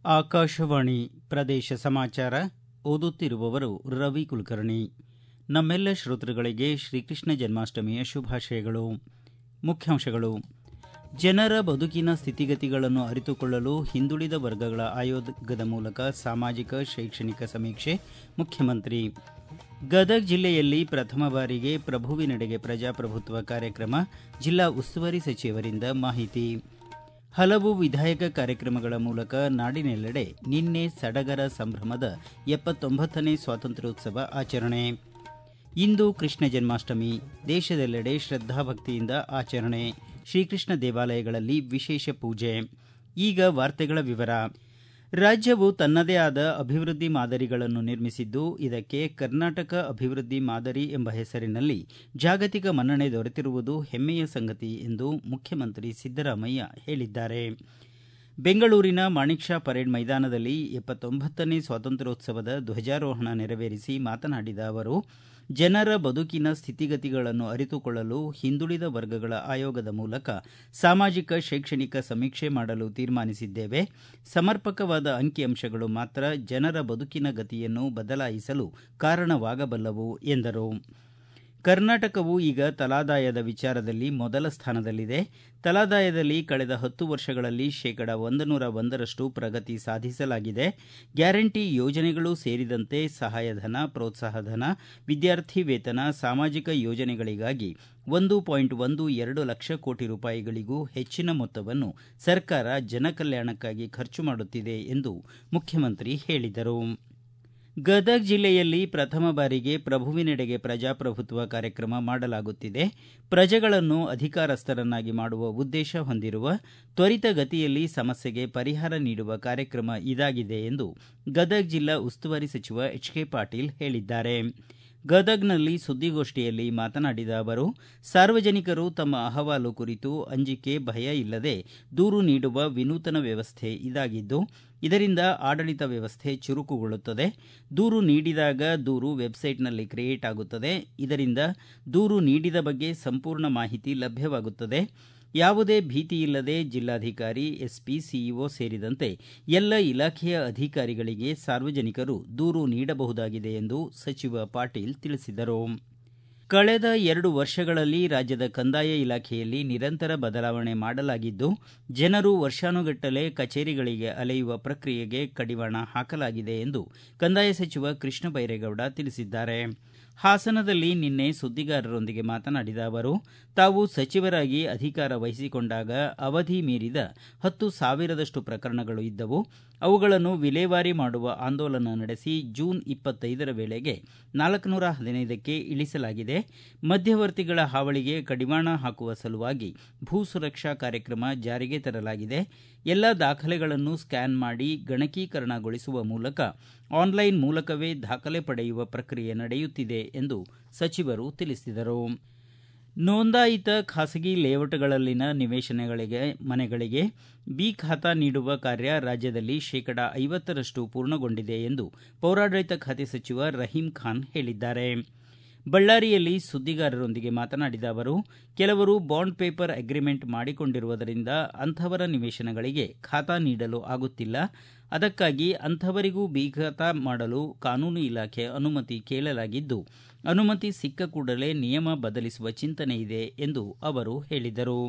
ಆಕಾಶವಾಣಿ ಪ್ರದೇಶ ಸಮಾಚಾರ ಓದುತ್ತಿರುವವರು ರವಿ ಕುಲಕರ್ಣಿ ನಮ್ಮೆಲ್ಲ ಶ್ರೋತೃಗಳಿಗೆ ಶ್ರೀಕೃಷ್ಣ ಜನ್ಮಾಷ್ಟಮಿಯ ಶುಭಾಶಯಗಳು ಮುಖ್ಯಾಂಶಗಳು ಜನರ ಬದುಕಿನ ಸ್ಥಿತಿಗತಿಗಳನ್ನು ಅರಿತುಕೊಳ್ಳಲು ಹಿಂದುಳಿದ ವರ್ಗಗಳ ಆಯೋಗದ ಮೂಲಕ ಸಾಮಾಜಿಕ ಶೈಕ್ಷಣಿಕ ಸಮೀಕ್ಷೆ ಮುಖ್ಯಮಂತ್ರಿ ಗದಗ ಜಿಲ್ಲೆಯಲ್ಲಿ ಪ್ರಥಮ ಬಾರಿಗೆ ಪ್ರಭುವಿನೆಡೆಗೆ ಪ್ರಜಾಪ್ರಭುತ್ವ ಕಾರ್ಯಕ್ರಮ ಜಿಲ್ಲಾ ಉಸ್ತುವಾರಿ ಸಚಿವರಿಂದ ಮಾಹಿತಿ ಹಲವು ವಿಧಾಯಕ ಕಾರ್ಯಕ್ರಮಗಳ ಮೂಲಕ ನಾಡಿನೆಲ್ಲೆಡೆ ನಿನ್ನೆ ಸಡಗರ ಸಂಭ್ರಮದ ಎಪ್ಪತ್ತೊಂಬತ್ತನೇ ಸ್ವಾತಂತ್ರ್ಯೋತ್ಸವ ಆಚರಣೆ ಇಂದು ಕೃಷ್ಣ ಜನ್ಮಾಷ್ಟಮಿ ದೇಶದೆಲ್ಲೆಡೆ ಶ್ರದ್ಧಾಭಕ್ತಿಯಿಂದ ಆಚರಣೆ ಶ್ರೀಕೃಷ್ಣ ದೇವಾಲಯಗಳಲ್ಲಿ ವಿಶೇಷ ಪೂಜೆ ಈಗ ವಾರ್ತೆಗಳ ವಿವರ ರಾಜ್ಯವು ತನ್ನದೇ ಆದ ಅಭಿವೃದ್ಧಿ ಮಾದರಿಗಳನ್ನು ನಿರ್ಮಿಸಿದ್ದು ಇದಕ್ಕೆ ಕರ್ನಾಟಕ ಅಭಿವೃದ್ಧಿ ಮಾದರಿ ಎಂಬ ಹೆಸರಿನಲ್ಲಿ ಜಾಗತಿಕ ಮನ್ನಣೆ ದೊರೆತಿರುವುದು ಹೆಮ್ಮೆಯ ಸಂಗತಿ ಎಂದು ಮುಖ್ಯಮಂತ್ರಿ ಸಿದ್ದರಾಮಯ್ಯ ಹೇಳಿದ್ದಾರೆ ಬೆಂಗಳೂರಿನ ಮಾಣಿಕ್ ಷಾ ಪರೇಡ್ ಮೈದಾನದಲ್ಲಿ ಎಪ್ಪತ್ತೊಂಬತ್ತನೇ ಸ್ವಾತಂತ್ರ್ಯೋತ್ಸವದ ಧ್ವಜಾರೋಹಣ ನೆರವೇರಿಸಿ ಮಾತನಾಡಿದ ಅವರು ಜನರ ಬದುಕಿನ ಸ್ಥಿತಿಗತಿಗಳನ್ನು ಅರಿತುಕೊಳ್ಳಲು ಹಿಂದುಳಿದ ವರ್ಗಗಳ ಆಯೋಗದ ಮೂಲಕ ಸಾಮಾಜಿಕ ಶೈಕ್ಷಣಿಕ ಸಮೀಕ್ಷೆ ಮಾಡಲು ತೀರ್ಮಾನಿಸಿದ್ದೇವೆ ಸಮರ್ಪಕವಾದ ಅಂಕಿಅಂಶಗಳು ಮಾತ್ರ ಜನರ ಬದುಕಿನ ಗತಿಯನ್ನು ಬದಲಾಯಿಸಲು ಕಾರಣವಾಗಬಲ್ಲವು ಎಂದರು ಕರ್ನಾಟಕವು ಈಗ ತಲಾದಾಯದ ವಿಚಾರದಲ್ಲಿ ಮೊದಲ ಸ್ಥಾನದಲ್ಲಿದೆ ತಲಾದಾಯದಲ್ಲಿ ಕಳೆದ ಹತ್ತು ವರ್ಷಗಳಲ್ಲಿ ಶೇಕಡ ಒಂದನೂರ ಒಂದರಷ್ಟು ಪ್ರಗತಿ ಸಾಧಿಸಲಾಗಿದೆ ಗ್ಯಾರಂಟಿ ಯೋಜನೆಗಳು ಸೇರಿದಂತೆ ಸಹಾಯಧನ ಪ್ರೋತ್ಸಾಹಧನ ವಿದ್ಯಾರ್ಥಿ ವೇತನ ಸಾಮಾಜಿಕ ಯೋಜನೆಗಳಿಗಾಗಿ ಒಂದು ಪಾಯಿಂಟ್ ಒಂದು ಎರಡು ಲಕ್ಷ ಕೋಟಿ ರೂಪಾಯಿಗಳಿಗೂ ಹೆಚ್ಚಿನ ಮೊತ್ತವನ್ನು ಸರ್ಕಾರ ಜನಕಲ್ಯಾಣಕ್ಕಾಗಿ ಖರ್ಚು ಮಾಡುತ್ತಿದೆ ಎಂದು ಮುಖ್ಯಮಂತ್ರಿ ಹೇಳಿದರು ಗದಗ ಜಿಲ್ಲೆಯಲ್ಲಿ ಪ್ರಥಮ ಬಾರಿಗೆ ಪ್ರಭುವಿನೆಡೆಗೆ ಪ್ರಜಾಪ್ರಭುತ್ವ ಕಾರ್ಯಕ್ರಮ ಮಾಡಲಾಗುತ್ತಿದೆ ಪ್ರಜೆಗಳನ್ನು ಅಧಿಕಾರಸ್ಥರನ್ನಾಗಿ ಮಾಡುವ ಉದ್ದೇಶ ಹೊಂದಿರುವ ತ್ವರಿತಗತಿಯಲ್ಲಿ ಸಮಸ್ಯೆಗೆ ಪರಿಹಾರ ನೀಡುವ ಕಾರ್ಯಕ್ರಮ ಇದಾಗಿದೆ ಎಂದು ಗದಗ ಜಿಲ್ಲಾ ಉಸ್ತುವಾರಿ ಸಚಿವ ಎಚ್ ಕೆ ಪಾಟೀಲ್ ಹೇಳಿದ್ದಾರೆ ಗದಗ್ನಲ್ಲಿ ಸುದ್ದಿಗೋಷ್ಠಿಯಲ್ಲಿ ಮಾತನಾಡಿದ ಅವರು ಸಾರ್ವಜನಿಕರು ತಮ್ಮ ಅಹವಾಲು ಕುರಿತು ಅಂಜಿಕೆ ಭಯ ಇಲ್ಲದೆ ದೂರು ನೀಡುವ ವಿನೂತನ ವ್ಯವಸ್ಥೆ ಇದಾಗಿದ್ದು ಇದರಿಂದ ಆಡಳಿತ ವ್ಯವಸ್ಥೆ ಚುರುಕುಗೊಳ್ಳುತ್ತದೆ ದೂರು ನೀಡಿದಾಗ ದೂರು ವೆಬ್ಸೈಟ್ನಲ್ಲಿ ಕ್ರಿಯೇಟ್ ಆಗುತ್ತದೆ ಇದರಿಂದ ದೂರು ನೀಡಿದ ಬಗ್ಗೆ ಸಂಪೂರ್ಣ ಮಾಹಿತಿ ಲಭ್ಯವಾಗುತ್ತದೆ ಯಾವುದೇ ಭೀತಿಯಿಲ್ಲದೆ ಜಿಲ್ಲಾಧಿಕಾರಿ ಎಸ್ಪಿ ಸಿಇಒ ಸೇರಿದಂತೆ ಎಲ್ಲ ಇಲಾಖೆಯ ಅಧಿಕಾರಿಗಳಿಗೆ ಸಾರ್ವಜನಿಕರು ದೂರು ನೀಡಬಹುದಾಗಿದೆ ಎಂದು ಸಚಿವ ಪಾಟೀಲ್ ತಿಳಿಸಿದರು ಕಳೆದ ಎರಡು ವರ್ಷಗಳಲ್ಲಿ ರಾಜ್ಯದ ಕಂದಾಯ ಇಲಾಖೆಯಲ್ಲಿ ನಿರಂತರ ಬದಲಾವಣೆ ಮಾಡಲಾಗಿದ್ದು ಜನರು ವರ್ಷಾನುಗಟ್ಟಲೆ ಕಚೇರಿಗಳಿಗೆ ಅಲೆಯುವ ಪ್ರಕ್ರಿಯೆಗೆ ಕಡಿವಾಣ ಹಾಕಲಾಗಿದೆ ಎಂದು ಕಂದಾಯ ಸಚಿವ ಕೃಷ್ಣ ಬೈರೇಗೌಡ ತಿಳಿಸಿದ್ದಾರೆ ಹಾಸನದಲ್ಲಿ ನಿನ್ನೆ ಸುದ್ದಿಗಾರರೊಂದಿಗೆ ಮಾತನಾಡಿದ ಅವರು ತಾವು ಸಚಿವರಾಗಿ ಅಧಿಕಾರ ವಹಿಸಿಕೊಂಡಾಗ ಅವಧಿ ಮೀರಿದ ಹತ್ತು ಸಾವಿರದಷ್ಟು ಪ್ರಕರಣಗಳು ಇದ್ದವು ಅವುಗಳನ್ನು ವಿಲೇವಾರಿ ಮಾಡುವ ಆಂದೋಲನ ನಡೆಸಿ ಜೂನ್ ಇಪ್ಪತ್ತೈದರ ವೇಳೆಗೆ ನಾಲ್ಕುನೂರ ಹದಿನೈದಕ್ಕೆ ಇಳಿಸಲಾಗಿದೆ ಮಧ್ಯವರ್ತಿಗಳ ಹಾವಳಿಗೆ ಕಡಿವಾಣ ಹಾಕುವ ಸಲುವಾಗಿ ಭೂ ಸುರಕ್ಷಾ ಕಾರ್ಯಕ್ರಮ ಜಾರಿಗೆ ತರಲಾಗಿದೆ ಎಲ್ಲ ದಾಖಲೆಗಳನ್ನು ಸ್ಕ್ಯಾನ್ ಮಾಡಿ ಗಣಕೀಕರಣಗೊಳಿಸುವ ಮೂಲಕ ಆನ್ಲೈನ್ ಮೂಲಕವೇ ದಾಖಲೆ ಪಡೆಯುವ ಪ್ರಕ್ರಿಯೆ ನಡೆಯುತ್ತಿದೆ ಎಂದು ಸಚಿವರು ತಿಳಿಸಿದರು ನೋಂದಾಯಿತ ಖಾಸಗಿ ಲೇಔಟ್ಗಳಲ್ಲಿನ ನಿವೇಶನಗಳಿಗೆ ಮನೆಗಳಿಗೆ ಬಿ ಖಾತಾ ನೀಡುವ ಕಾರ್ಯ ರಾಜ್ಯದಲ್ಲಿ ಶೇಕಡ ಐವತ್ತರಷ್ಟು ಪೂರ್ಣಗೊಂಡಿದೆ ಎಂದು ಪೌರಾಡಳಿತ ಖಾತೆ ಸಚಿವ ರಹೀಂ ಖಾನ್ ಹೇಳಿದ್ದಾರೆ ಬಳ್ಳಾರಿಯಲ್ಲಿ ಸುದ್ದಿಗಾರರೊಂದಿಗೆ ಮಾತನಾಡಿದ ಅವರು ಕೆಲವರು ಬಾಂಡ್ ಪೇಪರ್ ಅಗ್ರಿಮೆಂಟ್ ಮಾಡಿಕೊಂಡಿರುವುದರಿಂದ ಅಂಥವರ ನಿವೇಶನಗಳಿಗೆ ಖಾತಾ ನೀಡಲು ಆಗುತ್ತಿಲ್ಲ ಅದಕ್ಕಾಗಿ ಅಂಥವರಿಗೂ ಬಿ ಖಾತಾ ಮಾಡಲು ಕಾನೂನು ಇಲಾಖೆ ಅನುಮತಿ ಕೇಳಲಾಗಿದ್ದು ಅನುಮತಿ ಸಿಕ್ಕ ಕೂಡಲೇ ನಿಯಮ ಬದಲಿಸುವ ಚಿಂತನೆ ಇದೆ ಎಂದು ಅವರು ಹೇಳಿದರು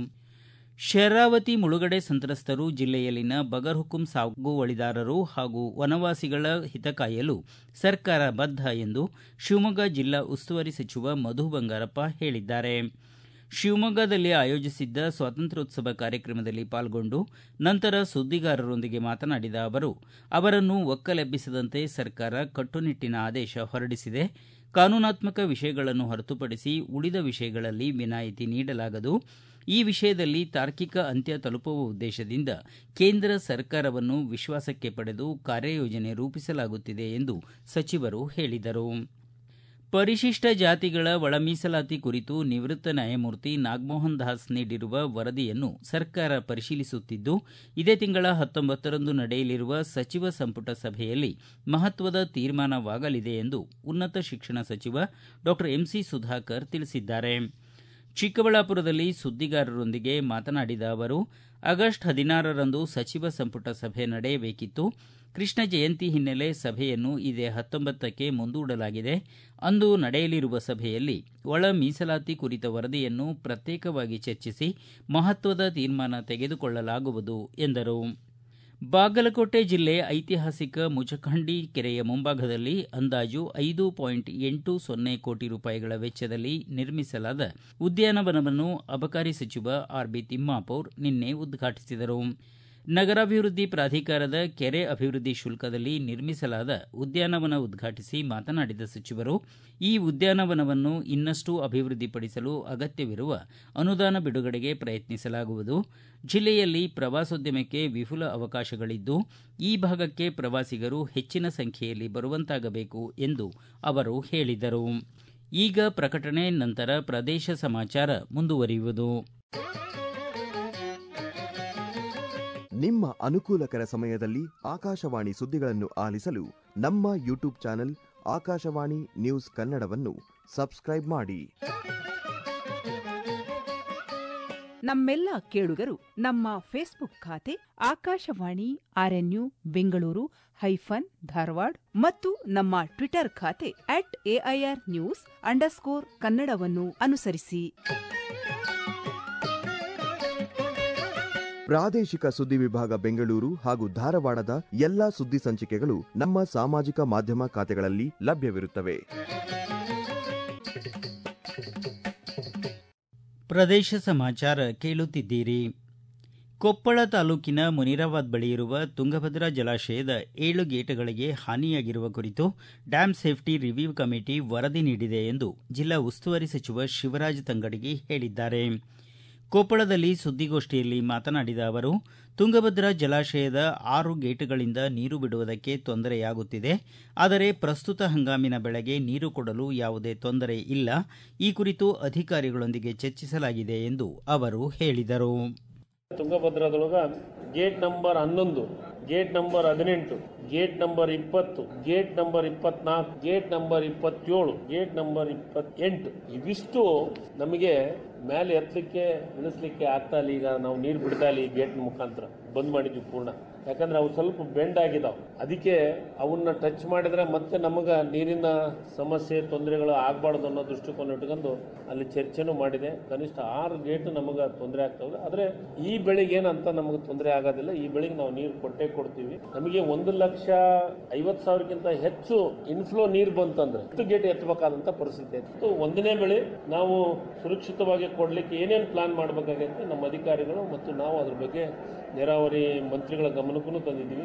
ಶರಾವತಿ ಮುಳುಗಡೆ ಸಂತ್ರಸ್ತರು ಜಿಲ್ಲೆಯಲ್ಲಿನ ಬಗರ್ಹುಕುಂ ಸಾಗುವಳಿದಾರರು ಹಾಗೂ ವನವಾಸಿಗಳ ಹಿತ ಕಾಯಲು ಸರ್ಕಾರ ಬದ್ಧ ಎಂದು ಶಿವಮೊಗ್ಗ ಜಿಲ್ಲಾ ಉಸ್ತುವಾರಿ ಸಚಿವ ಮಧು ಬಂಗಾರಪ್ಪ ಹೇಳಿದ್ದಾರೆ ಶಿವಮೊಗ್ಗದಲ್ಲಿ ಆಯೋಜಿಸಿದ್ದ ಸ್ವಾತಂತ್ರ್ಯೋತ್ಸವ ಕಾರ್ಯಕ್ರಮದಲ್ಲಿ ಪಾಲ್ಗೊಂಡು ನಂತರ ಸುದ್ದಿಗಾರರೊಂದಿಗೆ ಮಾತನಾಡಿದ ಅವರು ಅವರನ್ನು ಒಕ್ಕಲೆಬ್ಬಿಸದಂತೆ ಸರ್ಕಾರ ಕಟ್ಟುನಿಟ್ಟಿನ ಆದೇಶ ಹೊರಡಿಸಿದೆ ಕಾನೂನಾತ್ಮಕ ವಿಷಯಗಳನ್ನು ಹೊರತುಪಡಿಸಿ ಉಳಿದ ವಿಷಯಗಳಲ್ಲಿ ವಿನಾಯಿತಿ ನೀಡಲಾಗದು ಈ ವಿಷಯದಲ್ಲಿ ತಾರ್ಕಿಕ ಅಂತ್ಯ ತಲುಪುವ ಉದ್ದೇಶದಿಂದ ಕೇಂದ್ರ ಸರ್ಕಾರವನ್ನು ವಿಶ್ವಾಸಕ್ಕೆ ಪಡೆದು ಕಾರ್ಯಯೋಜನೆ ರೂಪಿಸಲಾಗುತ್ತಿದೆ ಎಂದು ಸಚಿವರು ಹೇಳಿದರು ಪರಿಶಿಷ್ಟ ಜಾತಿಗಳ ಒಳ ಮೀಸಲಾತಿ ಕುರಿತು ನಿವೃತ್ತ ನ್ಯಾಯಮೂರ್ತಿ ನಾಗಮೋಹನ್ ದಾಸ್ ನೀಡಿರುವ ವರದಿಯನ್ನು ಸರ್ಕಾರ ಪರಿಶೀಲಿಸುತ್ತಿದ್ದು ಇದೇ ತಿಂಗಳ ಹತ್ತೊಂಬತ್ತರಂದು ನಡೆಯಲಿರುವ ಸಚಿವ ಸಂಪುಟ ಸಭೆಯಲ್ಲಿ ಮಹತ್ವದ ತೀರ್ಮಾನವಾಗಲಿದೆ ಎಂದು ಉನ್ನತ ಶಿಕ್ಷಣ ಸಚಿವ ಡಾಕ್ಟರ್ ಎಂಸಿ ಸುಧಾಕರ್ ತಿಳಿಸಿದ್ದಾರೆ ಚಿಕ್ಕಬಳ್ಳಾಪುರದಲ್ಲಿ ಸುದ್ದಿಗಾರರೊಂದಿಗೆ ಮಾತನಾಡಿದ ಅವರು ಆಗಸ್ಟ್ ಹದಿನಾರರಂದು ಸಚಿವ ಸಂಪುಟ ಸಭೆ ನಡೆಯಬೇಕಿತ್ತು ಕೃಷ್ಣ ಜಯಂತಿ ಹಿನ್ನೆಲೆ ಸಭೆಯನ್ನು ಇದೇ ಹತ್ತೊಂಬತ್ತಕ್ಕೆ ಮುಂದೂಡಲಾಗಿದೆ ಅಂದು ನಡೆಯಲಿರುವ ಸಭೆಯಲ್ಲಿ ಒಳ ಮೀಸಲಾತಿ ಕುರಿತ ವರದಿಯನ್ನು ಪ್ರತ್ಯೇಕವಾಗಿ ಚರ್ಚಿಸಿ ಮಹತ್ವದ ತೀರ್ಮಾನ ತೆಗೆದುಕೊಳ್ಳಲಾಗುವುದು ಎಂದರು ಬಾಗಲಕೋಟೆ ಜಿಲ್ಲೆ ಐತಿಹಾಸಿಕ ಮುಚಖಂಡಿ ಕೆರೆಯ ಮುಂಭಾಗದಲ್ಲಿ ಅಂದಾಜು ಐದು ಪಾಯಿಂಟ್ ಎಂಟು ಸೊನ್ನೆ ಕೋಟಿ ರೂಪಾಯಿಗಳ ವೆಚ್ಚದಲ್ಲಿ ನಿರ್ಮಿಸಲಾದ ಉದ್ಯಾನವನವನ್ನು ಅಬಕಾರಿ ಸಚಿವ ಆರ್ ಬಿ ತಿಮ್ಮಾಪುರ್ ನಿನ್ನೆ ಉದ್ಘಾಟಿಸಿದರು ನಗರಾಭಿವೃದ್ಧಿ ಪ್ರಾಧಿಕಾರದ ಕೆರೆ ಅಭಿವೃದ್ಧಿ ಶುಲ್ಕದಲ್ಲಿ ನಿರ್ಮಿಸಲಾದ ಉದ್ಯಾನವನ ಉದ್ಘಾಟಿಸಿ ಮಾತನಾಡಿದ ಸಚಿವರು ಈ ಉದ್ಯಾನವನವನ್ನು ಇನ್ನಷ್ಟು ಅಭಿವೃದ್ಧಿಪಡಿಸಲು ಅಗತ್ಯವಿರುವ ಅನುದಾನ ಬಿಡುಗಡೆಗೆ ಪ್ರಯತ್ನಿಸಲಾಗುವುದು ಜಿಲ್ಲೆಯಲ್ಲಿ ಪ್ರವಾಸೋದ್ಯಮಕ್ಕೆ ವಿಪುಲ ಅವಕಾಶಗಳಿದ್ದು ಈ ಭಾಗಕ್ಕೆ ಪ್ರವಾಸಿಗರು ಹೆಚ್ಚಿನ ಸಂಖ್ಯೆಯಲ್ಲಿ ಬರುವಂತಾಗಬೇಕು ಎಂದು ಅವರು ಹೇಳಿದರು ಈಗ ಪ್ರಕಟಣೆ ನಂತರ ಪ್ರದೇಶ ಸಮಾಚಾರ ಮುಂದುವರಿಯುವುದು ನಿಮ್ಮ ಅನುಕೂಲಕರ ಸಮಯದಲ್ಲಿ ಆಕಾಶವಾಣಿ ಸುದ್ದಿಗಳನ್ನು ಆಲಿಸಲು ನಮ್ಮ ಯೂಟ್ಯೂಬ್ ಚಾನೆಲ್ ಆಕಾಶವಾಣಿ ನ್ಯೂಸ್ ಕನ್ನಡವನ್ನು ಸಬ್ಸ್ಕ್ರೈಬ್ ಮಾಡಿ ನಮ್ಮೆಲ್ಲ ಕೇಳುಗರು ನಮ್ಮ ಫೇಸ್ಬುಕ್ ಖಾತೆ ಆಕಾಶವಾಣಿ ಆರ್ಎನ್ಯು ಬೆಂಗಳೂರು ಹೈಫನ್ ಧಾರವಾಡ ಮತ್ತು ನಮ್ಮ ಟ್ವಿಟರ್ ಖಾತೆ ಅಟ್ ಎಐಆರ್ ನ್ಯೂಸ್ ಅಂಡರ್ಸ್ಕೋರ್ ಕನ್ನಡವನ್ನು ಅನುಸರಿಸಿ ಪ್ರಾದೇಶಿಕ ಸುದ್ದಿ ವಿಭಾಗ ಬೆಂಗಳೂರು ಹಾಗೂ ಧಾರವಾಡದ ಎಲ್ಲಾ ಸುದ್ದಿ ಸಂಚಿಕೆಗಳು ನಮ್ಮ ಸಾಮಾಜಿಕ ಮಾಧ್ಯಮ ಖಾತೆಗಳಲ್ಲಿ ಲಭ್ಯವಿರುತ್ತವೆ ಪ್ರದೇಶ ಸಮಾಚಾರ ಕೇಳುತ್ತಿದ್ದೀರಿ ಕೊಪ್ಪಳ ತಾಲೂಕಿನ ಮುನಿರಾಬಾದ್ ಬಳಿ ಇರುವ ತುಂಗಭದ್ರಾ ಜಲಾಶಯದ ಏಳು ಗೇಟ್ಗಳಿಗೆ ಹಾನಿಯಾಗಿರುವ ಕುರಿತು ಡ್ಯಾಂ ಸೇಫ್ಟಿ ರಿವ್ಯೂ ಕಮಿಟಿ ವರದಿ ನೀಡಿದೆ ಎಂದು ಜಿಲ್ಲಾ ಉಸ್ತುವಾರಿ ಸಚಿವ ಶಿವರಾಜ ತಂಗಡಗಿ ಹೇಳಿದ್ದಾರೆ ಕೊಪ್ಪಳದಲ್ಲಿ ಸುದ್ದಿಗೋಷ್ಠಿಯಲ್ಲಿ ಮಾತನಾಡಿದ ಅವರು ತುಂಗಭದ್ರಾ ಜಲಾಶಯದ ಆರು ಗೇಟ್ಗಳಿಂದ ನೀರು ಬಿಡುವುದಕ್ಕೆ ತೊಂದರೆಯಾಗುತ್ತಿದೆ ಆದರೆ ಪ್ರಸ್ತುತ ಹಂಗಾಮಿನ ಬೆಳೆಗೆ ನೀರು ಕೊಡಲು ಯಾವುದೇ ತೊಂದರೆ ಇಲ್ಲ ಈ ಕುರಿತು ಅಧಿಕಾರಿಗಳೊಂದಿಗೆ ಚರ್ಚಿಸಲಾಗಿದೆ ಎಂದು ಅವರು ಹೇಳಿದರು ತುಂಗಭದ್ರಾದೊಳಗ ಗೇಟ್ ನಂಬರ್ ಹನ್ನೊಂದು ಗೇಟ್ ನಂಬರ್ ಹದಿನೆಂಟು ಗೇಟ್ ನಂಬರ್ ಇಪ್ಪತ್ತು ಗೇಟ್ ನಂಬರ್ ಇಪ್ಪತ್ನಾಲ್ಕು ಗೇಟ್ ನಂಬರ್ ಇಪ್ಪತ್ತೇಳು ಗೇಟ್ ನಂಬರ್ ಇಪ್ಪತ್ತೆಂಟು ಇವಿಷ್ಟು ನಮಗೆ ಮೇಲೆ ಎತ್ತಲಿಕ್ಕೆ ಇಳಿಸ್ಲಿಕ್ಕೆ ಆಗ್ತಾ ಇಲ್ಲ ಈಗ ನಾವು ನೀರು ಬಿಡ್ತಾ ಇಲ್ಲ ಈ ಗೇಟ್ ಮುಖಾಂತರ ಬಂದ್ ಮಾಡಿದ್ವಿ ಪೂರ್ಣ ಯಾಕಂದ್ರೆ ಅವು ಸ್ವಲ್ಪ ಬೆಂಡ್ ಆಗಿದಾವೆ ಅದಕ್ಕೆ ಅವನ್ನ ಟಚ್ ಮಾಡಿದ್ರೆ ಮತ್ತೆ ನಮಗ ನೀರಿನ ಸಮಸ್ಯೆ ತೊಂದರೆಗಳು ಆಗಬಾರ್ದು ಅನ್ನೋ ದೃಷ್ಟಿಕೋನ ಇಟ್ಕೊಂಡು ಅಲ್ಲಿ ಚರ್ಚೆನೂ ಮಾಡಿದೆ ಕನಿಷ್ಠ ಆರು ಗೇಟ್ ನಮಗೆ ತೊಂದರೆ ಆಗ್ತವೆ ಆದರೆ ಈ ಬೆಳೆಗೆ ಏನಂತ ನಮಗೆ ತೊಂದರೆ ಆಗೋದಿಲ್ಲ ಈ ಬೆಳೆಗೆ ನಾವು ನೀರು ಕೊಟ್ಟೇ ಕೊಡ್ತೀವಿ ನಮಗೆ ಒಂದು ಲಕ್ಷ ಐವತ್ತು ಸಾವಿರಕ್ಕಿಂತ ಹೆಚ್ಚು ಇನ್ಫ್ಲೋ ನೀರು ಬಂತಂದ್ರೆ ಹತ್ತು ಗೇಟ್ ಎತ್ತಬೇಕಾದಂತ ಪರಿಸ್ಥಿತಿ ಇತ್ತು ಒಂದನೇ ಬೆಳೆ ನಾವು ಸುರಕ್ಷಿತವಾಗಿ ಕೊಡ್ಲಿಕ್ಕೆ ಏನೇನು ಪ್ಲಾನ್ ಮಾಡಬೇಕಾಗೈತೆ ನಮ್ಮ ಅಧಿಕಾರಿಗಳು ಮತ್ತು ನಾವು ಅದ್ರ ಬಗ್ಗೆ ನೀರಾವರಿ ಮಂತ್ರಿಗಳ ಗಮನಕ್ಕೂ ತಂದಿದ್ದೀವಿ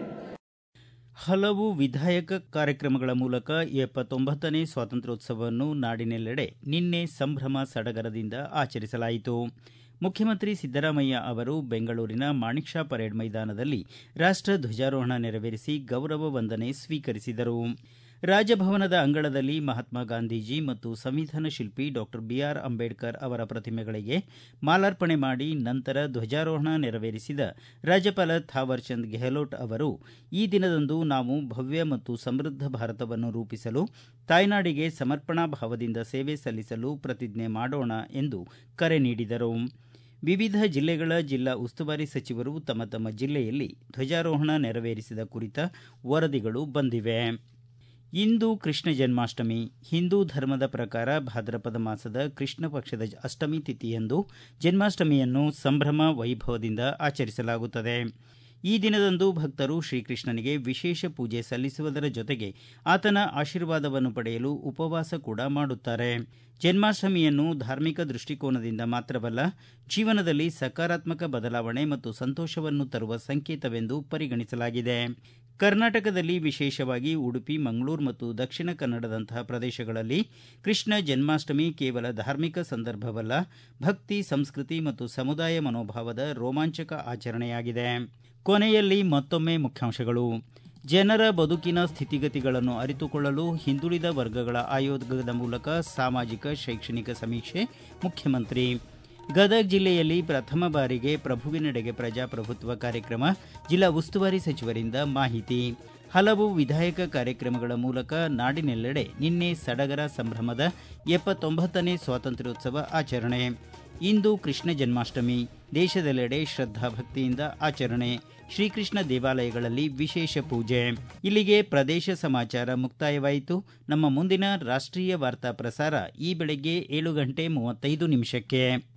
ಹಲವು ವಿಧಾಯಕ ಕಾರ್ಯಕ್ರಮಗಳ ಮೂಲಕ ಎಪ್ಪತ್ತೊಂಬತ್ತನೇ ಸ್ವಾತಂತ್ರ್ಯೋತ್ಸವವನ್ನು ನಾಡಿನೆಲ್ಲೆಡೆ ನಿನ್ನೆ ಸಂಭ್ರಮ ಸಡಗರದಿಂದ ಆಚರಿಸಲಾಯಿತು ಮುಖ್ಯಮಂತ್ರಿ ಸಿದ್ದರಾಮಯ್ಯ ಅವರು ಬೆಂಗಳೂರಿನ ಮಾಣಿಕ್ ಷಾ ಪರೇಡ್ ಮೈದಾನದಲ್ಲಿ ರಾಷ್ಟ ಧ್ವಜಾರೋಹಣ ನೆರವೇರಿಸಿ ಗೌರವ ವಂದನೆ ಸ್ವೀಕರಿಸಿದರು ರಾಜಭವನದ ಅಂಗಳದಲ್ಲಿ ಮಹಾತ್ಮ ಗಾಂಧೀಜಿ ಮತ್ತು ಸಂವಿಧಾನ ಶಿಲ್ಪಿ ಡಾಕ್ಟರ್ ಬಿಆರ್ ಅಂಬೇಡ್ಕರ್ ಅವರ ಪ್ರತಿಮೆಗಳಿಗೆ ಮಾಲಾರ್ಪಣೆ ಮಾಡಿ ನಂತರ ಧ್ವಜಾರೋಹಣ ನೆರವೇರಿಸಿದ ರಾಜ್ಯಪಾಲ ಥಾವರ್ ಚಂದ್ ಗೆಹ್ಲೋಟ್ ಅವರು ಈ ದಿನದಂದು ನಾವು ಭವ್ಯ ಮತ್ತು ಸಮೃದ್ಧ ಭಾರತವನ್ನು ರೂಪಿಸಲು ತಾಯ್ನಾಡಿಗೆ ಸಮರ್ಪಣಾ ಭಾವದಿಂದ ಸೇವೆ ಸಲ್ಲಿಸಲು ಪ್ರತಿಜ್ಞೆ ಮಾಡೋಣ ಎಂದು ಕರೆ ನೀಡಿದರು ವಿವಿಧ ಜಿಲ್ಲೆಗಳ ಜಿಲ್ಲಾ ಉಸ್ತುವಾರಿ ಸಚಿವರು ತಮ್ಮ ತಮ್ಮ ಜಿಲ್ಲೆಯಲ್ಲಿ ಧ್ವಜಾರೋಹಣ ನೆರವೇರಿಸಿದ ಕುರಿತ ವರದಿಗಳು ಬಂದಿವೆ ಇಂದು ಕೃಷ್ಣ ಜನ್ಮಾಷ್ಟಮಿ ಹಿಂದೂ ಧರ್ಮದ ಪ್ರಕಾರ ಭಾದ್ರಪದ ಮಾಸದ ಕೃಷ್ಣ ಪಕ್ಷದ ಅಷ್ಟಮಿ ತಿಥಿಯಂದು ಜನ್ಮಾಷ್ಟಮಿಯನ್ನು ಸಂಭ್ರಮ ವೈಭವದಿಂದ ಆಚರಿಸಲಾಗುತ್ತದೆ ಈ ದಿನದಂದು ಭಕ್ತರು ಶ್ರೀಕೃಷ್ಣನಿಗೆ ವಿಶೇಷ ಪೂಜೆ ಸಲ್ಲಿಸುವುದರ ಜೊತೆಗೆ ಆತನ ಆಶೀರ್ವಾದವನ್ನು ಪಡೆಯಲು ಉಪವಾಸ ಕೂಡ ಮಾಡುತ್ತಾರೆ ಜನ್ಮಾಷ್ಟಮಿಯನ್ನು ಧಾರ್ಮಿಕ ದೃಷ್ಟಿಕೋನದಿಂದ ಮಾತ್ರವಲ್ಲ ಜೀವನದಲ್ಲಿ ಸಕಾರಾತ್ಮಕ ಬದಲಾವಣೆ ಮತ್ತು ಸಂತೋಷವನ್ನು ತರುವ ಸಂಕೇತವೆಂದು ಪರಿಗಣಿಸಲಾಗಿದೆ ಕರ್ನಾಟಕದಲ್ಲಿ ವಿಶೇಷವಾಗಿ ಉಡುಪಿ ಮಂಗಳೂರು ಮತ್ತು ದಕ್ಷಿಣ ಕನ್ನಡದಂತಹ ಪ್ರದೇಶಗಳಲ್ಲಿ ಕೃಷ್ಣ ಜನ್ಮಾಷ್ಟಮಿ ಕೇವಲ ಧಾರ್ಮಿಕ ಸಂದರ್ಭವಲ್ಲ ಭಕ್ತಿ ಸಂಸ್ಕೃತಿ ಮತ್ತು ಸಮುದಾಯ ಮನೋಭಾವದ ರೋಮಾಂಚಕ ಆಚರಣೆಯಾಗಿದೆ ಕೊನೆಯಲ್ಲಿ ಮತ್ತೊಮ್ಮೆ ಮುಖ್ಯಾಂಶಗಳು ಜನರ ಬದುಕಿನ ಸ್ಥಿತಿಗತಿಗಳನ್ನು ಅರಿತುಕೊಳ್ಳಲು ಹಿಂದುಳಿದ ವರ್ಗಗಳ ಆಯೋಗದ ಮೂಲಕ ಸಾಮಾಜಿಕ ಶೈಕ್ಷಣಿಕ ಸಮೀಕ್ಷೆ ಮುಖ್ಯಮಂತ್ರಿ ಗದಗ ಜಿಲ್ಲೆಯಲ್ಲಿ ಪ್ರಥಮ ಬಾರಿಗೆ ಪ್ರಭುವಿನೆಡೆಗೆ ಪ್ರಜಾಪ್ರಭುತ್ವ ಕಾರ್ಯಕ್ರಮ ಜಿಲ್ಲಾ ಉಸ್ತುವಾರಿ ಸಚಿವರಿಂದ ಮಾಹಿತಿ ಹಲವು ವಿಧಾಯಕ ಕಾರ್ಯಕ್ರಮಗಳ ಮೂಲಕ ನಾಡಿನೆಲ್ಲೆಡೆ ನಿನ್ನೆ ಸಡಗರ ಸಂಭ್ರಮದ ಎಪ್ಪತ್ತೊಂಬತ್ತನೇ ಸ್ವಾತಂತ್ರ್ಯೋತ್ಸವ ಆಚರಣೆ ಇಂದು ಕೃಷ್ಣ ಜನ್ಮಾಷ್ಟಮಿ ದೇಶದೆಲ್ಲೆಡೆ ಶ್ರದ್ಧಾ ಭಕ್ತಿಯಿಂದ ಆಚರಣೆ ಶ್ರೀಕೃಷ್ಣ ದೇವಾಲಯಗಳಲ್ಲಿ ವಿಶೇಷ ಪೂಜೆ ಇಲ್ಲಿಗೆ ಪ್ರದೇಶ ಸಮಾಚಾರ ಮುಕ್ತಾಯವಾಯಿತು ನಮ್ಮ ಮುಂದಿನ ರಾಷ್ಟ್ರೀಯ ವಾರ್ತಾ ಪ್ರಸಾರ ಈ ಬೆಳಗ್ಗೆ ಏಳು ಗಂಟೆ ಮೂವತ್ತೈದು ನಿಮಿಷಕ್ಕೆ